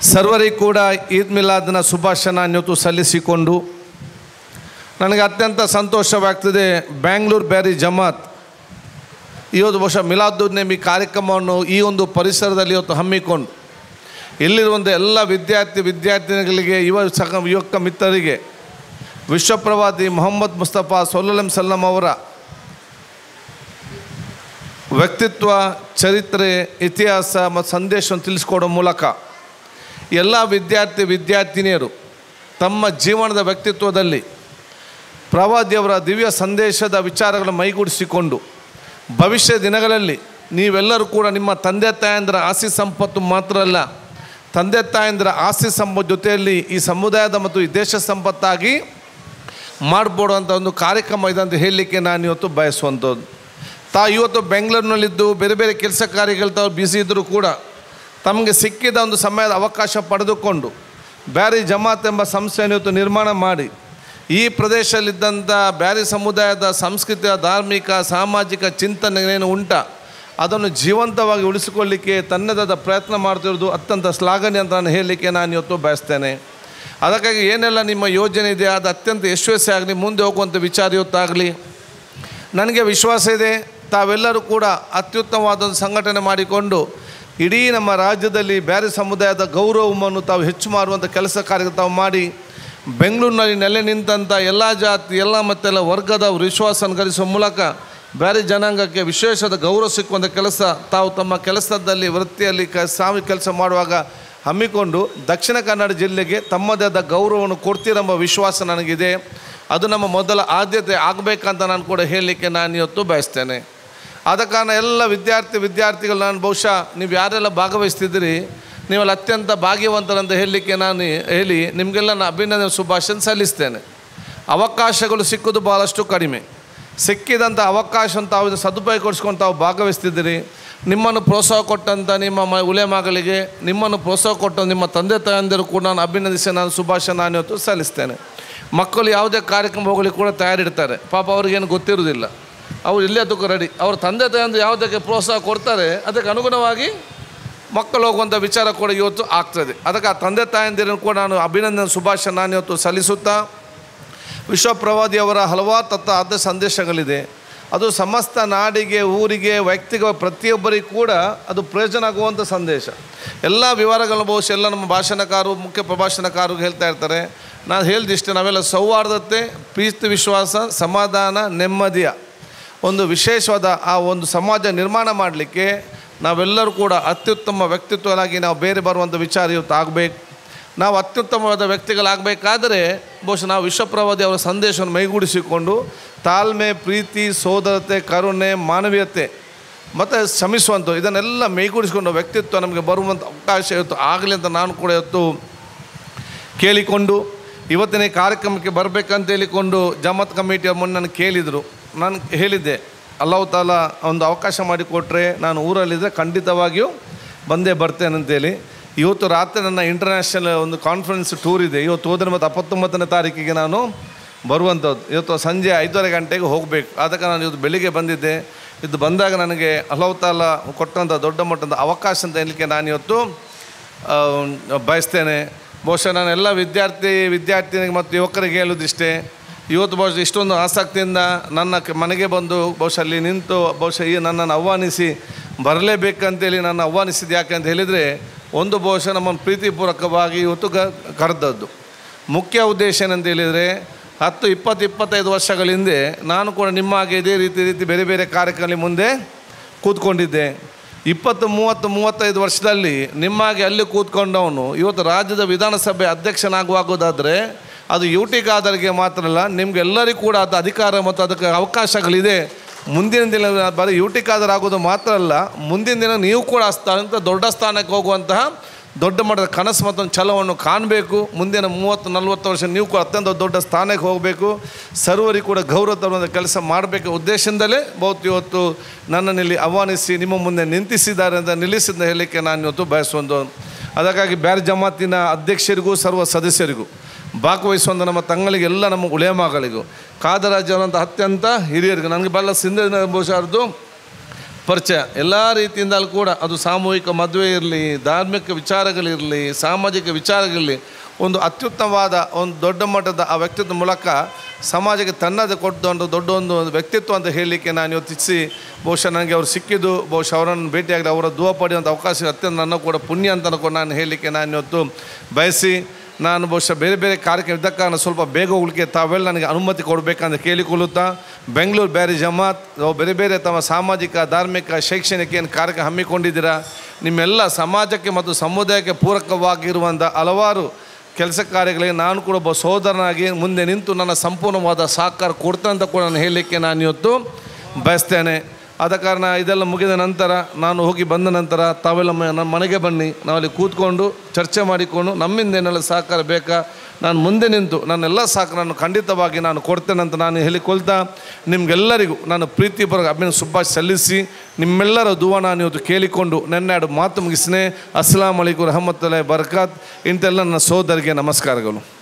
ಸರ್ವರಿಗೂ ಕೂಡ ಈದ್ ಮಿಲಾದ್ನ ಶುಭಾಶಯನ ಇವತ್ತು ಸಲ್ಲಿಸಿಕೊಂಡು ನನಗೆ ಅತ್ಯಂತ ಸಂತೋಷವಾಗ್ತದೆ ಬ್ಯಾಂಗ್ಳೂರು ಬ್ಯಾರಿ ಜಮಾತ್ ಇವತ್ತು ಬಹುಶಃ ಮಿಲಾದುನ್ ನಬಿ ಕಾರ್ಯಕ್ರಮವನ್ನು ಈ ಒಂದು ಪರಿಸರದಲ್ಲಿ ಇವತ್ತು ಹಮ್ಮಿಕೊಂಡು ಇಲ್ಲಿರುವಂಥ ಎಲ್ಲ ವಿದ್ಯಾರ್ಥಿ ವಿದ್ಯಾರ್ಥಿನಿಗಳಿಗೆ ಯುವ ಸಹ ಯುವಕ ಮಿತ್ರರಿಗೆ ವಿಶ್ವಪ್ರವಾದಿ ಮೊಹಮ್ಮದ್ ಮುಸ್ತಫಾ ಸೊಲ್ಲಂ ಸಲ್ಲಂ ಅವರ ವ್ಯಕ್ತಿತ್ವ ಚರಿತ್ರೆ ಇತಿಹಾಸ ಮತ್ತು ಸಂದೇಶವನ್ನು ತಿಳಿಸ್ಕೊಡೋ ಮೂಲಕ ಎಲ್ಲ ವಿದ್ಯಾರ್ಥಿ ವಿದ್ಯಾರ್ಥಿನಿಯರು ತಮ್ಮ ಜೀವನದ ವ್ಯಕ್ತಿತ್ವದಲ್ಲಿ ಪ್ರವಾದಿಯವರ ದಿವ್ಯ ಸಂದೇಶದ ವಿಚಾರಗಳನ್ನು ಮೈಗೂಡಿಸಿಕೊಂಡು ಭವಿಷ್ಯ ದಿನಗಳಲ್ಲಿ ನೀವೆಲ್ಲರೂ ಕೂಡ ನಿಮ್ಮ ತಂದೆ ತಾಯಂದಿರ ಆಸ್ತಿ ಸಂಪತ್ತು ಮಾತ್ರ ಅಲ್ಲ ತಂದೆ ತಾಯಂದಿರ ಆಸ್ತಿ ಸಂಪತ್ತು ಜೊತೆಯಲ್ಲಿ ಈ ಸಮುದಾಯದ ಮತ್ತು ಈ ದೇಶ ಸಂಪತ್ತಾಗಿ ಮಾಡ್ಬೋಡುವಂಥ ಒಂದು ಕಾರ್ಯಕ್ರಮ ಇದೆ ಅಂತ ಹೇಳಲಿಕ್ಕೆ ನಾನು ಇವತ್ತು ಬಯಸುವಂಥದ್ದು ತಾ ಇವತ್ತು ಬೆಂಗಳೂರಿನಲ್ಲಿದ್ದು ಬೇರೆ ಬೇರೆ ಕೆಲಸ ಕಾರ್ಯಗಳು ತಾವು ಬ್ಯುಸಿ ಇದ್ದರೂ ಕೂಡ ತಮಗೆ ಸಿಕ್ಕಿದ ಒಂದು ಸಮಯದ ಅವಕಾಶ ಪಡೆದುಕೊಂಡು ಬ್ಯಾರಿ ಜಮಾತ್ ಎಂಬ ಸಂಸ್ಥೆಯನ್ನು ಇವತ್ತು ನಿರ್ಮಾಣ ಮಾಡಿ ಈ ಪ್ರದೇಶದಲ್ಲಿದ್ದಂಥ ಬ್ಯಾರಿ ಸಮುದಾಯದ ಸಂಸ್ಕೃತಿಯ ಧಾರ್ಮಿಕ ಸಾಮಾಜಿಕ ಚಿಂತನೆ ಏನು ಉಂಟ ಅದನ್ನು ಜೀವಂತವಾಗಿ ಉಳಿಸಿಕೊಳ್ಳಿಕ್ಕೆ ತನ್ನದಾದ ಪ್ರಯತ್ನ ಮಾಡ್ತಿರೋದು ಅತ್ಯಂತ ಶ್ಲಾಘನೀಯ ಅಂತ ನಾನು ಹೇಳಲಿಕ್ಕೆ ನಾನು ಇವತ್ತು ಬಯಸ್ತೇನೆ ಅದಕ್ಕಾಗಿ ಏನೆಲ್ಲ ನಿಮ್ಮ ಯೋಜನೆ ಇದೆ ಅದು ಅತ್ಯಂತ ಯಶಸ್ವಿ ಆಗಲಿ ಮುಂದೆ ಹೋಗುವಂಥ ವಿಚಾರ ಇವತ್ತಾಗಲಿ ನನಗೆ ವಿಶ್ವಾಸ ಇದೆ ತಾವೆಲ್ಲರೂ ಕೂಡ ಅತ್ಯುತ್ತಮವಾದ ಒಂದು ಸಂಘಟನೆ ಮಾಡಿಕೊಂಡು ಇಡೀ ನಮ್ಮ ರಾಜ್ಯದಲ್ಲಿ ಬೇರೆ ಸಮುದಾಯದ ಗೌರವವನ್ನು ತಾವು ಹೆಚ್ಚು ಮಾಡುವಂಥ ಕೆಲಸ ಕಾರ್ಯ ತಾವು ಮಾಡಿ ಬೆಂಗಳೂರಿನಲ್ಲಿ ನೆಲೆ ನಿಂತಂಥ ಎಲ್ಲ ಜಾತಿ ಎಲ್ಲ ಮತ್ತೆಲ್ಲ ವರ್ಗದ ವಿಶ್ವಾಸವನ್ನು ಗಳಿಸುವ ಮೂಲಕ ಬೇರೆ ಜನಾಂಗಕ್ಕೆ ವಿಶೇಷದ ಗೌರವ ಸಿಕ್ಕುವಂಥ ಕೆಲಸ ತಾವು ತಮ್ಮ ಕೆಲಸದಲ್ಲಿ ವೃತ್ತಿಯಲ್ಲಿ ಕ ಸಾಮಿ ಕೆಲಸ ಮಾಡುವಾಗ ಹಮ್ಮಿಕೊಂಡು ದಕ್ಷಿಣ ಕನ್ನಡ ಜಿಲ್ಲೆಗೆ ತಮ್ಮದೇ ಆದ ಗೌರವವನ್ನು ಕೊಡ್ತೀರೆಂಬ ವಿಶ್ವಾಸ ನನಗಿದೆ ಅದು ನಮ್ಮ ಮೊದಲ ಆದ್ಯತೆ ಆಗಬೇಕಂತ ನಾನು ಕೂಡ ಹೇಳಲಿಕ್ಕೆ ನಾನು ಇವತ್ತು ಬಯಸ್ತೇನೆ ಆದ ಕಾರಣ ಎಲ್ಲ ವಿದ್ಯಾರ್ಥಿ ವಿದ್ಯಾರ್ಥಿಗಳು ನಾನು ಬಹುಶಃ ನೀವು ಯಾರೆಲ್ಲ ಭಾಗವಹಿಸ್ತಿದ್ದೀರಿ ನೀವೆಲ್ಲ ಅತ್ಯಂತ ಭಾಗ್ಯವಂತರಂತ ಹೇಳಲಿಕ್ಕೆ ನಾನು ಹೇಳಿ ನಿಮಗೆಲ್ಲ ನಾನು ಅಭಿನಂದನೆ ಶುಭಾಶಯ ಸಲ್ಲಿಸ್ತೇನೆ ಅವಕಾಶಗಳು ಸಿಕ್ಕೋದು ಭಾಳಷ್ಟು ಕಡಿಮೆ ಸಿಕ್ಕಿದಂಥ ಅವಕಾಶವನ್ನು ತಾವು ಸದುಪಯೋಗಪಡಿಸ್ಕೊಂಡು ತಾವು ಭಾಗವಹಿಸ್ತಿದ್ದೀರಿ ನಿಮ್ಮನ್ನು ಪ್ರೋತ್ಸಾಹ ಕೊಟ್ಟಂಥ ನಿಮ್ಮ ಮ ಉಲೆಮಗಳಿಗೆ ನಿಮ್ಮನ್ನು ಪ್ರೋತ್ಸಾಹ ಕೊಟ್ಟ ನಿಮ್ಮ ತಂದೆ ತಾಯಂದಿರು ಕೂಡ ನಾನು ಅಭಿನಂದಿಸಿ ನಾನು ಶುಭಾಶಯ ನಾನು ಇವತ್ತು ಸಲ್ಲಿಸ್ತೇನೆ ಮಕ್ಕಳು ಯಾವುದೇ ಕಾರ್ಯಕ್ರಮ ಹೋಗಲಿಕ್ಕೆ ಕೂಡ ತಯಾರಿಡ್ತಾರೆ ಪಾಪ ಅವ್ರಿಗೇನು ಗೊತ್ತಿರೋದಿಲ್ಲ ಅವ್ರು ಇಲ್ಲೇ ಅದಕ್ಕೂ ರೆಡಿ ಅವ್ರ ತಂದೆ ತಾಯಂದು ಯಾವುದಕ್ಕೆ ಪ್ರೋತ್ಸಾಹ ಕೊಡ್ತಾರೆ ಅದಕ್ಕೆ ಅನುಗುಣವಾಗಿ ಮಕ್ಕಳು ಹೋಗುವಂಥ ವಿಚಾರ ಕೂಡ ಇವತ್ತು ಆಗ್ತದೆ ಅದಕ್ಕೆ ಆ ತಂದೆ ತಾಯಂದಿರನ್ನು ಕೂಡ ನಾನು ಅಭಿನಂದನೆ ಶುಭಾಶಯ ನಾನು ಇವತ್ತು ಸಲ್ಲಿಸುತ್ತಾ ವಿಶ್ವಪ್ರವಾದಿಯವರ ಹಲವಾರು ತತ್ವ ಆದ ಸಂದೇಶಗಳಿದೆ ಅದು ಸಮಸ್ತ ನಾಡಿಗೆ ಊರಿಗೆ ವ್ಯಕ್ತಿಗೆ ಪ್ರತಿಯೊಬ್ಬರಿಗೂ ಕೂಡ ಅದು ಪ್ರಯೋಜನ ಆಗುವಂಥ ಸಂದೇಶ ಎಲ್ಲ ವಿವರಗಳನ್ನು ಬಹುಶಃ ಎಲ್ಲ ನಮ್ಮ ಭಾಷಣಕಾರರು ಮುಖ್ಯ ಪ್ರಭಾಷಣಕಾರರು ಹೇಳ್ತಾ ಇರ್ತಾರೆ ನಾನು ಹೇಳಿದಿಷ್ಟೇ ನಾವೆಲ್ಲ ಸೌಹಾರ್ದತೆ ಪ್ರೀತಿ ವಿಶ್ವಾಸ ಸಮಾಧಾನ ನೆಮ್ಮದಿಯ ಒಂದು ವಿಶೇಷವಾದ ಆ ಒಂದು ಸಮಾಜ ನಿರ್ಮಾಣ ಮಾಡಲಿಕ್ಕೆ ನಾವೆಲ್ಲರೂ ಕೂಡ ಅತ್ಯುತ್ತಮ ವ್ಯಕ್ತಿತ್ವರಾಗಿ ನಾವು ಬೇರೆ ಬರುವಂಥ ವಿಚಾರ ಇವತ್ತು ಆಗಬೇಕು ನಾವು ಅತ್ಯುತ್ತಮವಾದ ವ್ಯಕ್ತಿಗಳಾಗಬೇಕಾದರೆ ಬಹುಶಃ ನಾವು ವಿಶ್ವಪ್ರವಾದಿ ಅವರ ಸಂದೇಶವನ್ನು ಮೈಗೂಡಿಸಿಕೊಂಡು ತಾಳ್ಮೆ ಪ್ರೀತಿ ಸೋದರತೆ ಕರುಣೆ ಮಾನವೀಯತೆ ಮತ್ತು ಶ್ರಮಿಸುವಂಥ ಇದನ್ನೆಲ್ಲ ಮೈಗೂಡಿಸಿಕೊಂಡು ವ್ಯಕ್ತಿತ್ವ ನಮಗೆ ಬರುವಂಥ ಅವಕಾಶ ಇವತ್ತು ಆಗಲಿ ಅಂತ ನಾನು ಕೂಡ ಇವತ್ತು ಕೇಳಿಕೊಂಡು ಇವತ್ತಿನ ಈ ಕಾರ್ಯಕ್ರಮಕ್ಕೆ ಬರಬೇಕಂತ ಹೇಳಿಕೊಂಡು ಜಮಾತ್ ಕಮಿಟಿಯ ಮುನ್ನ ನನಗೆ ಕೇಳಿದರು ನಾನು ಹೇಳಿದ್ದೆ ಅಲ್ಲಾಹ್ ತಾಲ ಒಂದು ಅವಕಾಶ ಮಾಡಿಕೊಟ್ರೆ ನಾನು ಊರಲ್ಲಿದ್ದರೆ ಖಂಡಿತವಾಗಿಯೂ ಬಂದೇ ಬರ್ತೇನೆ ಅಂತೇಳಿ ಇವತ್ತು ರಾತ್ರಿ ನನ್ನ ಇಂಟರ್ನ್ಯಾಷನಲ್ ಒಂದು ಕಾನ್ಫರೆನ್ಸ್ ಟೂರ್ ಇದೆ ಇವತ್ತು ಹೋದರೆ ಮತ್ತು ಹತ್ತೊಂಬತ್ತನೇ ತಾರೀಕಿಗೆ ನಾನು ಬರುವಂಥದ್ದು ಇವತ್ತು ಸಂಜೆ ಐದೂವರೆ ಗಂಟೆಗೆ ಹೋಗಬೇಕು ಅದಕ್ಕೆ ನಾನು ಇವತ್ತು ಬೆಳಿಗ್ಗೆ ಬಂದಿದ್ದೆ ಇದು ಬಂದಾಗ ನನಗೆ ಅಲ್ಲಾಹ್ ತಾಲ ಕೊಟ್ಟಂಥ ದೊಡ್ಡ ಮಟ್ಟದ ಅವಕಾಶ ಅಂತ ಹೇಳಲಿಕ್ಕೆ ನಾನು ಇವತ್ತು ಆ, ಬಯಸ್ತೇನೆ ಬಹುಶಃ ನಾನು ಎಲ್ಲ ವಿದ್ಯಾರ್ಥಿ ವಿದ್ಯಾರ್ಥಿನಿಗೆ ಮತ್ತು ಯುವಕರಿಗೆ ಹೇಳೋದಿಷ್ಟೇ ಇವತ್ತು ಬಹುಶಃ ಇಷ್ಟೊಂದು ಆಸಕ್ತಿಯಿಂದ ನನ್ನ ಕ- ಮನೆಗೆ ಬಂದು ಬಹುಶಃ ಅಲ್ಲಿ ನಿಂತು ಬಹುಶಃ ಈ ನನ್ನನ್ನು ಆಹ್ವಾನಿಸಿ ಬರಲೇಬೇಕಂತೇಳಿ ನನ್ನ ಆಹ್ವಾನಿಸಿದ್ದು ಯಾಕೆ ಅಂತ ಹೇಳಿದರೆ ಒಂದು ಬಹುಶಃ ನಮ್ಮನ್ನು ಪ್ರೀತಿಪೂರ್ವಕವಾಗಿ ಇವತ್ತು ಗ ಕರೆದದ್ದು ಮುಖ್ಯ ಉದ್ದೇಶ ಏನಂತ ಹೇಳಿದರೆ ಹತ್ತು ಇಪ್ಪತ್ತು ಇಪ್ಪತ್ತೈದು ವರ್ಷಗಳ ಹಿಂದೆ ನಾನು ಕೂಡ ನಿಮ್ಮ ಹಾಗೆ ಇದೇ ರೀತಿ ರೀತಿ ಬೇರೆ ಬೇರೆ ಕಾರ್ಯಕ್ರಮದಲ್ಲಿ ಮುಂದೆ ಕೂತ್ಕೊಂಡಿದ್ದೆ ಇಪ್ಪತ್ತು ಮೂವತ್ತು ಮೂವತ್ತೈದು ವರ್ಷದಲ್ಲಿ ನಿಮ್ಮಾಗೆ ಅಲ್ಲಿ ಕೂತ್ಕೊಂಡವನು ಇವತ್ತು ರಾಜ್ಯದ ವಿಧಾನಸಭೆ ಅಧ್ಯಕ್ಷನಾಗುವಾಗೋದಾದರೆ ಅದು ಯು ಟಿ ಖಾದರ್ಗೆ ಮಾತ್ರ ಅಲ್ಲ ನಿಮಗೆಲ್ಲರಿಗೂ ಕೂಡ ಅದು ಅಧಿಕಾರ ಮತ್ತು ಅದಕ್ಕೆ ಅವಕಾಶಗಳಿದೆ ಮುಂದಿನ ದಿನ ಬರೀ ಯು ಟಿ ಖಾದರ್ ಆಗೋದು ಮಾತ್ರ ಅಲ್ಲ ಮುಂದಿನ ದಿನ ನೀವು ಕೂಡ ಆ ಸ್ಥಾನ ದೊಡ್ಡ ಸ್ಥಾನಕ್ಕೆ ಹೋಗುವಂತಹ ದೊಡ್ಡ ಮಟ್ಟದ ಕನಸು ಮತ್ತು ಒಂದು ಛಲವನ್ನು ಕಾಣಬೇಕು ಮುಂದಿನ ಮೂವತ್ತು ನಲ್ವತ್ತು ವರ್ಷ ನೀವು ಕೂಡ ಅತ್ಯಂತ ದೊಡ್ಡ ಸ್ಥಾನಕ್ಕೆ ಹೋಗಬೇಕು ಸರ್ವರಿಗೂ ಕೂಡ ಗೌರವ ತರುವಂಥ ಕೆಲಸ ಮಾಡಬೇಕು ಉದ್ದೇಶದಿಂದಲೇ ಬಹುತ್ ಇವತ್ತು ನನ್ನನ್ನು ಇಲ್ಲಿ ಆಹ್ವಾನಿಸಿ ನಿಮ್ಮ ಮುಂದೆ ನಿಂತಿಸಿದ್ದಾರೆ ಅಂತ ನಿಲ್ಲಿಸಿದ ಹೇಳಲಿಕ್ಕೆ ನಾನು ಇವತ್ತು ಬಯಸುವಂಥ ಅದಕ್ಕಾಗಿ ಬ್ಯಾರ್ ಜಮಾತಿನ ಅಧ್ಯಕ್ಷರಿಗೂ ಸರ್ವ ಸದಸ್ಯರಿಗೂ ಭಾಗವಹಿಸುವಂಥ ನಮ್ಮ ತಂಗಳಿಗೆ ಎಲ್ಲ ನಮ್ಮ ಉಳೇಮಗಳಿಗೂ ಕಾದರಾಜರಂಥ ಅತ್ಯಂತ ಹಿರಿಯರಿಗೂ ನನಗೆ ಬಲ್ಲ ಸಿಂಧ ಬಹುಶಃ ಪರಿಚಯ ಎಲ್ಲ ರೀತಿಯಿಂದಲೂ ಕೂಡ ಅದು ಸಾಮೂಹಿಕ ಮದುವೆ ಇರಲಿ ಧಾರ್ಮಿಕ ವಿಚಾರಗಳಿರಲಿ ಸಾಮಾಜಿಕ ವಿಚಾರಗಳಿರಲಿ ಒಂದು ಅತ್ಯುತ್ತಮವಾದ ಒಂದು ದೊಡ್ಡ ಮಟ್ಟದ ಆ ವ್ಯಕ್ತಿತ್ವ ಮೂಲಕ ಸಮಾಜಕ್ಕೆ ತನ್ನದೇ ಕೊಟ್ಟೊಂದು ದೊಡ್ಡ ಒಂದು ವ್ಯಕ್ತಿತ್ವ ಅಂತ ಹೇಳಲಿಕ್ಕೆ ನಾನು ಯೋಚಿಸಿ ಬಹುಶಃ ನನಗೆ ಅವರು ಸಿಕ್ಕಿದ್ದು ಬಹುಶಃ ಅವರನ್ನು ಭೇಟಿಯಾಗಲಿ ಅವರ ದುವ ಪಡೆಯುವಂಥ ಅವಕಾಶ ಅತ್ಯಂತ ನನ್ನ ಕೂಡ ಪುಣ್ಯ ಅಂತ ಅನ್ಕೊಂಡು ನಾನು ಹೇಳಲಿಕ್ಕೆ ನಾನು ಇವತ್ತು ಬಯಸಿ ನಾನು ಬಹುಶಃ ಬೇರೆ ಬೇರೆ ಕಾರ್ಯಕ್ರಮ ಇದ್ದ ಕಾರಣ ಸ್ವಲ್ಪ ಬೇಗ ಹೋಗ್ಲಿಕ್ಕೆ ತಾವೆಲ್ಲ ನನಗೆ ಅನುಮತಿ ಕೊಡಬೇಕಂತ ಕೇಳಿಕೊಳ್ಳುತ್ತಾ ಬೆಂಗಳೂರು ಬ್ಯಾರಿ ಜಮಾತ್ ಅವು ಬೇರೆ ಬೇರೆ ತಮ್ಮ ಸಾಮಾಜಿಕ ಧಾರ್ಮಿಕ ಶೈಕ್ಷಣಿಕ ಏನು ಕಾರ್ಯಕ್ರಮ ಹಮ್ಮಿಕೊಂಡಿದ್ದೀರಾ ನಿಮ್ಮೆಲ್ಲ ಸಮಾಜಕ್ಕೆ ಮತ್ತು ಸಮುದಾಯಕ್ಕೆ ಪೂರಕವಾಗಿರುವಂಥ ಹಲವಾರು ಕೆಲಸ ಕಾರ್ಯಗಳಿಗೆ ನಾನು ಕೂಡ ಒಬ್ಬ ಸೋದರನಾಗಿ ಮುಂದೆ ನಿಂತು ನನ್ನ ಸಂಪೂರ್ಣವಾದ ಸಹಕಾರ ಕೊಡ್ತೇನೆ ಅಂತ ಕೂಡ ನಾನು ಹೇಳಲಿಕ್ಕೆ ನಾನು ಇವತ್ತು ಬಯಸ್ತೇನೆ ಆದ ಕಾರಣ ಇದೆಲ್ಲ ಮುಗಿದ ನಂತರ ನಾನು ಹೋಗಿ ಬಂದ ನಂತರ ತಾವೆಲ್ಲ ಮ- ನಮ್ಮ ಮನೆಗೆ ಬನ್ನಿ ನಾವಲ್ಲಿ ಕೂತ್ಕೊಂಡು ಚರ್ಚೆ ಮಾಡಿಕೊಂಡು ನಮ್ಮಿಂದ ಏನೆಲ್ಲ ಸಹಕಾರ ಬೇಕಾ ನಾನು ಮುಂದೆ ನಿಂತು ನನ್ನೆಲ್ಲ ಸಹಕಾರವನ್ನು ಖಂಡಿತವಾಗಿ ನಾನು ಕೊಡ್ತೇನೆ ಅಂತ ನಾನು ಹೇಳಿಕೊಳ್ತಾ ನಿಮಗೆಲ್ಲರಿಗೂ ನಾನು ಪ್ರೀತಿಪೂರ್ವಕ ಅಭಿನಂದನೆ ಶುಭಾಶಯ ಸಲ್ಲಿಸಿ ನಿಮ್ಮೆಲ್ಲರ ದುವಾ ನಾನು ಇವತ್ತು ಕೇಳಿಕೊಂಡು ನೆನ್ನೆರಡು ಮಾತು ಮುಗಿಸ್ನೆ ಅಸ್ಸಲಾಂ ಅಲೈಕು ರಹಮತ್ತುಲ್ಲಾಹಿ ಬರ್ಕಾತ್ ಇಂತೆಲ್ಲ ನನ್ನ ಸೋದರಿಗೆ ನಮಸ್ಕಾರಗಳು